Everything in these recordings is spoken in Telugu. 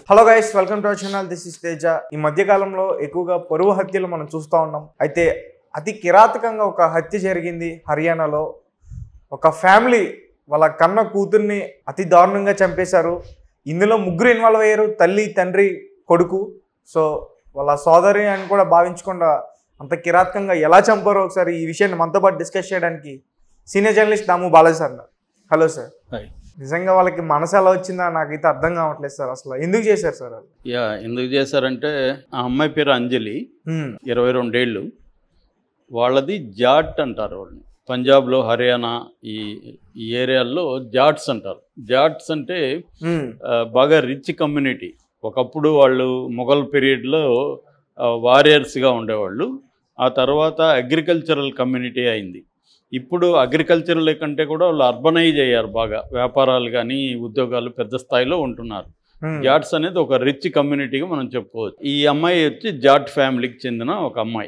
Hello guys welcome to our channel this is Teja ఈ మధ్య కాలంలో ఎక్కువగా పరువు హత్యలు మనం చూస్తూ ఉన్నాం అయితే అతి కిరాతకంగా ఒక హత్య జరిగింది హర్యానాలో ఒక ఫ్యామిలీ వాళ్ళ కన్న కూతుర్ని అతి దారుణంగా చంపేశారు ఇందులో ముగ్గురు ఇన్వాల్వ్ అయ్యారు తల్లి తండ్రి కొడుకు సో వాళ్ళ సోదరి అని కూడా భావించకుండా అంత కిరాతకంగా ఎలా చంపారో ఒకసారి ఈ విషయాన్ని మనతో పాటు డిస్కస్ చేయడానికి senior journalist Damu Balaji sir hello sir hi నిజంగా వాళ్ళకి మనసు ఎలా వచ్చిందా నాకైతే అర్థం కావట్లేదు సార్ అసలు ఎందుకు చేశారు సార్ అది యా ఎందుకు చేశారంటే ఆ అమ్మాయి పేరు అంజలి ఇరవై రెండేళ్ళు వాళ్ళది జాట్ అంటారు వాళ్ళని పంజాబ్లో హర్యానా ఈ ఈ ఏరియాల్లో జాట్స్ అంటారు జాట్స్ అంటే ఆ, బాగా రిచ్ కమ్యూనిటీ ఒకప్పుడు వాళ్ళు మొఘల్ పీరియడ్లో వారియర్స్గా ఉండేవాళ్ళు ఆ తర్వాత అగ్రికల్చరల్ కమ్యూనిటీ అయింది ఇప్పుడు అగ్రికల్చరల్ కంటే కూడా వాళ్ళు అర్బనైజ్ అయ్యారు బాగా వ్యాపారాలు కానీ ఉద్యోగాలు పెద్ద స్థాయిలో ఉంటున్నారు జాట్స్ అనేది ఒక రిచ్ కమ్యూనిటీగా మనం చెప్పుకోవచ్చు ఈ అమ్మాయి వచ్చి జాట్ ఫ్యామిలీకి చెందిన ఒక అమ్మాయి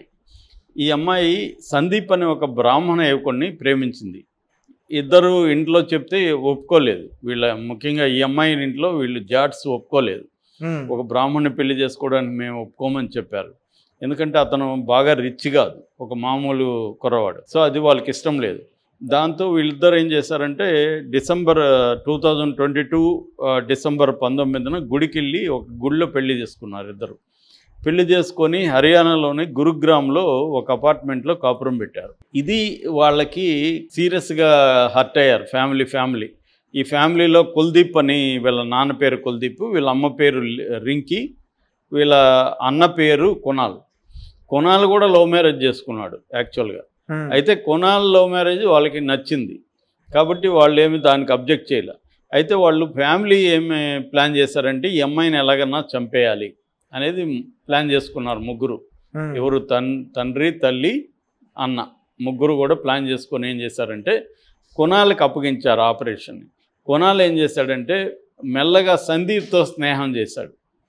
ఈ అమ్మాయి సందీప్ అనే ఒక బ్రాహ్మణ యువకుడిని ప్రేమించింది ఇద్దరు ఇంట్లో చెప్తే ఒప్పుకోలేదు వీళ్ళ ముఖ్యంగా ఈ అమ్మాయి ఇంట్లో వీళ్ళు జాట్స్ ఒప్పుకోలేదు ఒక బ్రాహ్మణ్ణి పెళ్లి చేసుకోవడానికి మేము ఒప్పుకోమని చెప్పారు ఎందుకంటే అతను బాగా రిచ్ కాదు ఒక మామూలు కుర్రవాడు సో అది వాళ్ళకి ఇష్టం లేదు దాంతో వీళ్ళిద్దరు ఏం చేశారంటే December two thousand twenty two December పంతొమ్మిదిన గుడికి వెళ్ళి ఒక గుడిలో పెళ్లి చేసుకున్నారు ఇద్దరు పెళ్లి చేసుకొని హర్యానాలోని గురుగ్రామ్లో ఒక అపార్ట్మెంట్లో కాపురం పెట్టారు ఇది వాళ్ళకి సీరియస్గా హర్ట్ అయ్యారు ఫ్యామిలీ ఫ్యామిలీ ఈ ఫ్యామిలీలో కుల్దీప్ అని వీళ్ళ నాన్న పేరు కుల్దీప్ వీళ్ళ అమ్మ పేరు రింకి వీళ్ళ అన్న పేరు కొనాల్ కొనాల్ కూడా లవ్ మ్యారేజ్ చేసుకున్నాడు యాక్చువల్గా అయితే కొనాల్ లవ్ మ్యారేజ్ వాళ్ళకి నచ్చింది కాబట్టి వాళ్ళు ఏమి దానికి అబ్జెక్ట్ చేయలే అయితే వాళ్ళు ఫ్యామిలీ ఏమి ప్లాన్ చేశారంటే ఈ అమ్మాయిని ఎలాగన్నా చంపేయాలి అనేది ప్లాన్ చేసుకున్నారు ముగ్గురు ఎవరు తన్ తండ్రి తల్లి అన్న ముగ్గురు కూడా ప్లాన్ చేసుకొని ఏం చేశారంటే కొనాలకు అప్పగించారు ఆపరేషన్ని కొనాలు ఏం చేశాడంటే మెల్లగా సందీప్తో స్నేహం చేశాడు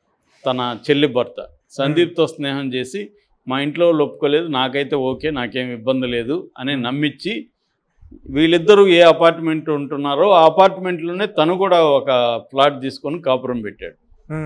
తన చెల్లి భర్త సందీప్తో స్నేహం చేసి మా ఇంట్లో వాళ్ళు ఒప్పుకోలేదు నాకైతే ఓకే నాకేం ఇబ్బంది లేదు అని నమ్మించి వీళ్ళిద్దరూ ఏ అపార్ట్మెంట్ ఉంటున్నారో ఆ అపార్ట్మెంట్లోనే తను కూడా ఒక ప్లాట్ తీసుకొని కాపురం పెట్టాడు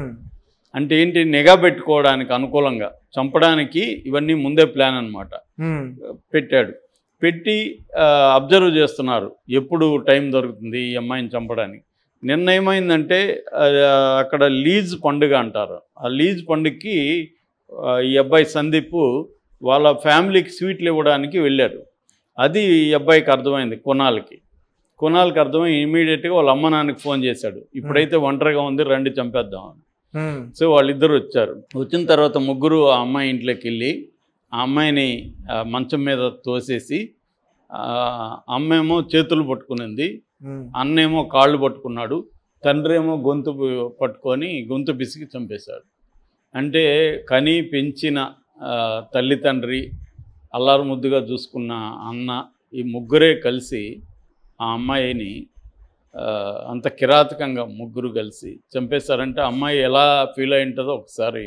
అంటే ఏంటి నిఘా పెట్టుకోవడానికి అనుకూలంగా చంపడానికి ఇవన్నీ ముందే ప్లాన్ అన్నమాట పెట్టాడు పెట్టి అబ్జర్వ్ చేస్తున్నారు ఎప్పుడు టైం దొరుకుతుంది ఈ అమ్మాయిని చంపడానికి నిన్న ఏమైందంటే ఆ, అక్కడ లీజ్ పండుగ అంటారు ఆ లీజ్ పండుగకి ఆ, ఈ అబ్బాయి సందీప్ వాళ్ళ ఫ్యామిలీకి స్వీట్లు ఇవ్వడానికి వెళ్ళారు అది ఈ అబ్బాయికి అర్థమైంది కొనాలకి కొనాలకి అర్థమై ఇమీడియట్గా వాళ్ళ అమ్మ నాన్నకి ఫోన్ చేశాడు ఇప్పుడైతే ఒంటరిగా ఉంది రండి చంపేద్దాం అని సో వాళ్ళిద్దరు వచ్చారు వచ్చిన తర్వాత ముగ్గురు ఆ అమ్మాయి ఇంట్లోకి వెళ్ళి ఆ అమ్మాయిని ఆ, మంచం మీద తోసేసి ఆ, అమ్మేమో చేతులు పట్టుకునింది అన్నేమో కాళ్ళు పట్టుకున్నాడు తండ్రి ఏమో గొంతు పట్టుకొని గొంతు పిసికి చంపేశాడు అంటే కని పెంచిన ఆ, తల్లి తండ్రి అల్లారు ముద్దుగా చూసుకున్న అన్న ఈ ముగ్గురే కలిసి ఆ అమ్మాయిని ఆ, అంత కిరాతకంగా ముగ్గురు కలిసి చంపేశారంటే అమ్మాయి ఎలా ఫీల్ అయి ఉంటుందో ఒకసారి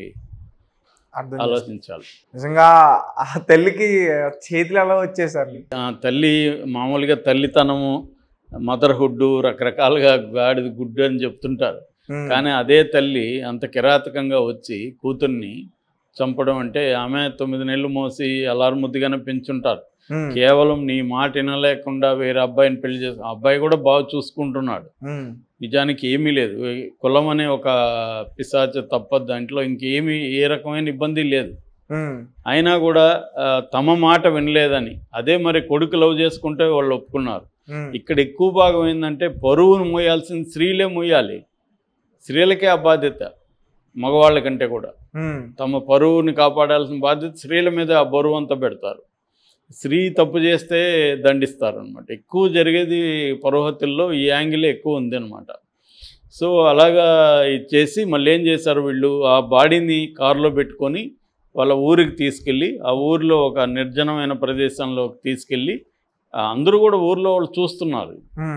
అర్థం చేసుకో- ఆలోచించాలి నిజంగా ఆ తల్లికి చేతులు ఎలా వచ్చేసారు ఆ తల్లి మామూలుగా తల్లితనము మదర్హుడ్ రకరకాలుగా గాడిది గుడ్డు అని చెప్తుంటారు కానీ అదే తల్లి అంత కిరాతకంగా వచ్చి కూతుర్ని చంపడం అంటే ఆమె తొమ్మిది నెలలు మోసి అలారు ముద్దుగానే పెంచుంటారు కేవలం నీ మాట వినలేకుండా వేరే అబ్బాయిని పెళ్లి చేసి ఆ అబ్బాయి కూడా బాగా చూసుకుంటున్నాడు నిజానికి ఏమీ లేదు ఈ కులం అనే ఒక పిశాచ తప్ప దాంట్లో ఇంకేమీ ఏ రకమైన ఇబ్బంది లేదు అయినా కూడా ఆ, తమ మాట వినలేదని అదే మరి కొడుకు లవ్ చేసుకుంటే వాళ్ళు ఒప్పుకున్నారు ఇక్కడ ఎక్కువ భాగం ఏంటంటే పరువును మోయాల్సిన స్త్రీలే మోయాలి స్త్రీలకే ఆ బాధ్యత మగవాళ్ళ కంటే కూడా తమ పరువుని కాపాడాల్సిన బాధ్యత స్త్రీల మీద ఆ బరువు అంతా పెడతారు స్త్రీ తప్పు చేస్తే దండిస్తారు అనమాట ఎక్కువ జరిగేది పరుహత్యల్లో ఈ యాంగిలే ఎక్కువ ఉంది అనమాట సో అలాగా ఇది చేసి మళ్ళీ ఏం చేశారు వీళ్ళు ఆ బాడీని కారులో పెట్టుకొని వాళ్ళ ఊరికి తీసుకెళ్ళి ఆ ఊరిలో ఒక నిర్జనమైన ప్రదేశంలోకి తీసుకెళ్ళి ఆ, అందరూ కూడా ఊర్లో వాళ్ళు చూస్తున్నారు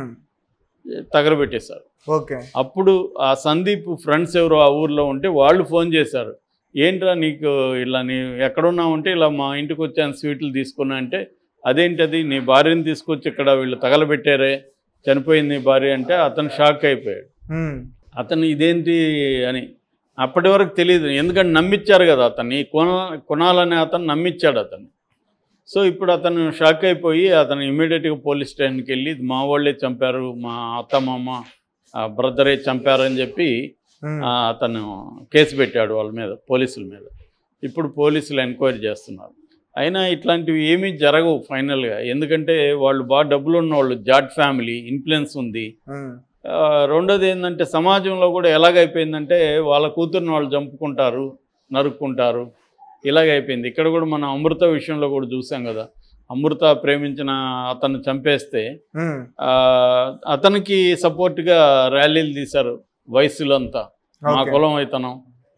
తగలబెట్టేశారు ఓకే అప్పుడు ఆ సందీప్ ఫ్రెండ్స్ ఎవరు ఆ ఊర్లో ఉంటే వాళ్ళు ఫోన్ చేశారు ఏంట్రా నీకు ఇలా నీ ఎక్కడున్నావు అంటే ఇలా మా ఇంటికి వచ్చాను స్వీట్లు తీసుకున్నా అంటే అదేంటది నీ భార్యని తీసుకొచ్చి ఇక్కడ వీళ్ళు తగలబెట్టారే చనిపోయింది నీ భార్య అంటే అతను షాక్ అయిపోయాడు అతను ఇదేంటి అని అప్పటి వరకు తెలియదు ఎందుకంటే నమ్మిచ్చారు కదా అతన్ని కొన కొనాలనే అతను నమ్మిచ్చాడు అతను సో ఇప్పుడు అతను షాక్ అయిపోయి అతను ఇమీడియట్గా పోలీస్ స్టేషన్కి వెళ్ళి "ఇది మా వాళ్ళే చంపారు మా అత్త మామ ఆ బ్రదరే చంపారని చెప్పి ఉమ్, ఆ, అతను కేసు పెట్టాడు వాళ్ళ మీద పోలీసుల మీద ఇప్పుడు పోలీసులు ఎంక్వైరీ చేస్తున్నారు అయినా ఇట్లాంటివి ఏమీ జరగవు ఫైనల్గా ఎందుకంటే వాళ్ళు బాగా డబ్బులు ఉన్న వాళ్ళు జాట్ ఫ్యామిలీ ఇన్ఫ్లుయెన్స్ ఉంది ఉమ్, ఆ, రెండోది ఏంటంటే సమాజంలో కూడా ఎలాగైపోయిందంటే వాళ్ళ కూతుర్ని వాళ్ళు చంపుకుంటారు నరుక్కుంటారు ఇలాగైపోయింది ఇక్కడ కూడా మనం అమృత విషయంలో కూడా చూసాం కదా అమృత ప్రేమించిన అతన్ని చంపేస్తే ఉమ్, ఆ, అతనికి సపోర్ట్గా ర్యాలీలు తీశారు వయసులంతా మా ఓకే. కులం అయితనం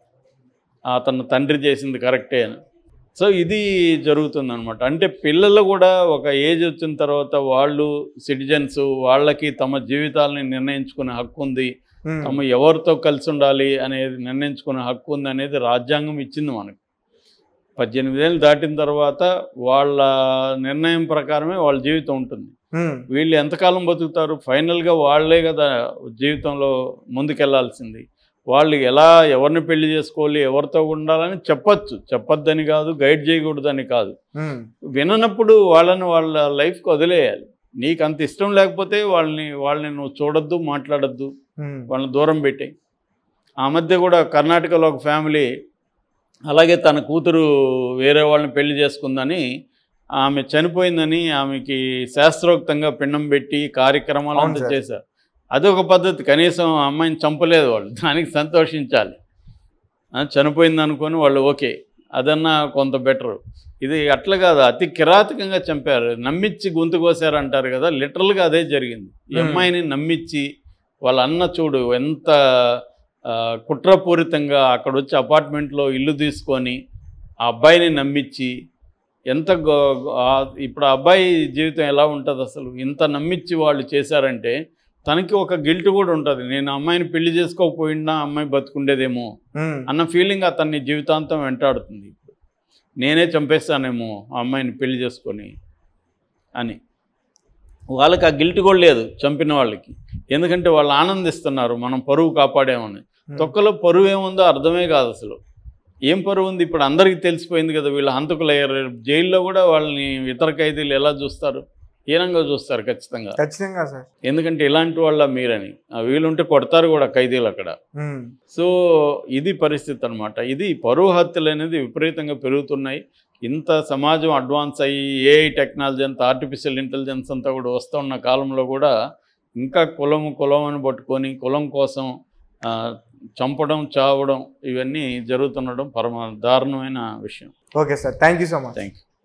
అతను తండ్రి చేసింది కరెక్టే అని సో ఇది జరుగుతుంది అనమాట అంటే పిల్లలు కూడా ఒక ఏజ్ వచ్చిన తర్వాత వాళ్ళు సిటిజన్స్ వాళ్ళకి తమ జీవితాలని నిర్ణయించుకునే హక్కు ఉంది ఉమ్, తమ ఎవరితో కలిసి ఉండాలి అనేది నిర్ణయించుకునే హక్కు ఉంది అనేది రాజ్యాంగం ఇచ్చింది మనకు పద్దెనిమిది ఏళ్ళు దాటిన తర్వాత వాళ్ళ నిర్ణయం ప్రకారమే వాళ్ళ జీవితం ఉంటుంది ఉమ్, వీళ్ళు ఎంతకాలం బతుకుతారు ఫైనల్గా వాళ్ళే కదా జీవితంలో ముందుకెళ్లాల్సింది వాళ్ళు ఎలా ఎవరిని పెళ్లి చేసుకోవాలి ఎవరితో ఉండాలని చెప్పొచ్చు చెప్పొద్దని కాదు గైడ్ చేయకూడదని కాదు ఉమ్, విననప్పుడు వాళ్ళని వాళ్ళ లైఫ్కి వదిలేయాలి నీకు అంత ఇష్టం లేకపోతే వాళ్ళని వాళ్ళని నువ్వు చూడొద్దు మాట్లాడొద్దు ఉమ్, వాళ్ళని దూరం పెట్టాయి ఆ మధ్య కూడా కర్ణాటకలో ఒక ఫ్యామిలీ అలాగే తన కూతురు వేరే వాళ్ళని పెళ్లి చేసుకుందని ఆమె చనిపోయిందని ఆమెకి శాస్త్రోక్తంగా పిండం పెట్టి కార్యక్రమాలు అవును అంతా సార్. చేశారు అదొక పద్ధతి కనీసం ఆ అమ్మాయిని చంపలేదు వాళ్ళు దానికి సంతోషించాలి ఆ, చనిపోయింది అనుకొని వాళ్ళు ఓకే అదన్నా కొంత బెటరు ఇది అట్లా కాదు అతి కిరాతకంగా చంపారు నమ్మిచ్చి గొంతు కోసారు అంటారు కదా లిటరల్గా అదే జరిగింది ఈ Hmm. అమ్మాయిని నమ్మిచ్చి వాళ్ళ అన్న చూడు ఎంత ఆ, కుట్రపూరితంగా అక్కడ వచ్చి అపార్ట్మెంట్లో ఇల్లు తీసుకొని ఆ అబ్బాయిని నమ్మించి ఎంత గో- గో- ఆ- ఇప్పుడు ఆ అబ్బాయి జీవితం ఎలా ఉంటుంది అసలు ఇంత నమ్మించి వాళ్ళు చేశారంటే తనకి ఒక గిల్ట్ కూడా ఉంటుంది నేను ఆ అమ్మాయిని పెళ్లి చేసుకోకపోయినా ఆ అమ్మాయి బతుకుండేదేమో ఉమ్, అన్న ఫీలింగ్ అతన్ని జీవితాంతం వెంటాడుతుంది ఇప్పుడు నేనే చంపేస్తానేమో ఆ అమ్మాయిని పెళ్లి చేసుకొని అని వాళ్ళకి ఆ గిల్ట్ కూడా లేదు చంపిన వాళ్ళకి ఎందుకంటే వాళ్ళు ఆనందిస్తున్నారు మనం పరువు కాపాడామని ఉమ్, తొక్కలో పరువు ఏముందో అర్థమే కాదు అసలు ఏం పరువు ఉంది ఇప్పుడు అందరికీ తెలిసిపోయింది కదా వీళ్ళు హంతకులు అయ్యారు జైల్లో కూడా వాళ్ళని ఇతర ఖైదీలు ఎలా చూస్తారు హీనంగా చూస్తారు ఖచ్చితంగా ఖచ్చితంగా సార్ ఎందుకంటే ఇలాంటి వాళ్ళ మీరని ఆ వీలుంటే కొడతారు కూడా ఖైదీలు అక్కడ ఉమ్, సో ఇది పరిస్థితి అనమాట ఇది పరువు హత్యలు అనేది విపరీతంగా పెరుగుతున్నాయి ఇంత సమాజం అడ్వాన్స్ అయ్యి ఏఐ టెక్నాలజీ అంత ఆర్టిఫిషియల్ ఇంటెలిజెన్స్ అంతా కూడా వస్తున్న కాలంలో కూడా ఇంకా కులం కులం అని పట్టుకొని కులం కోసం ఆ, చంపడం చావడం ఇవన్నీ జరుగుతుండడం పరమ దారుణమైన విషయం okay sir thank you so much thank you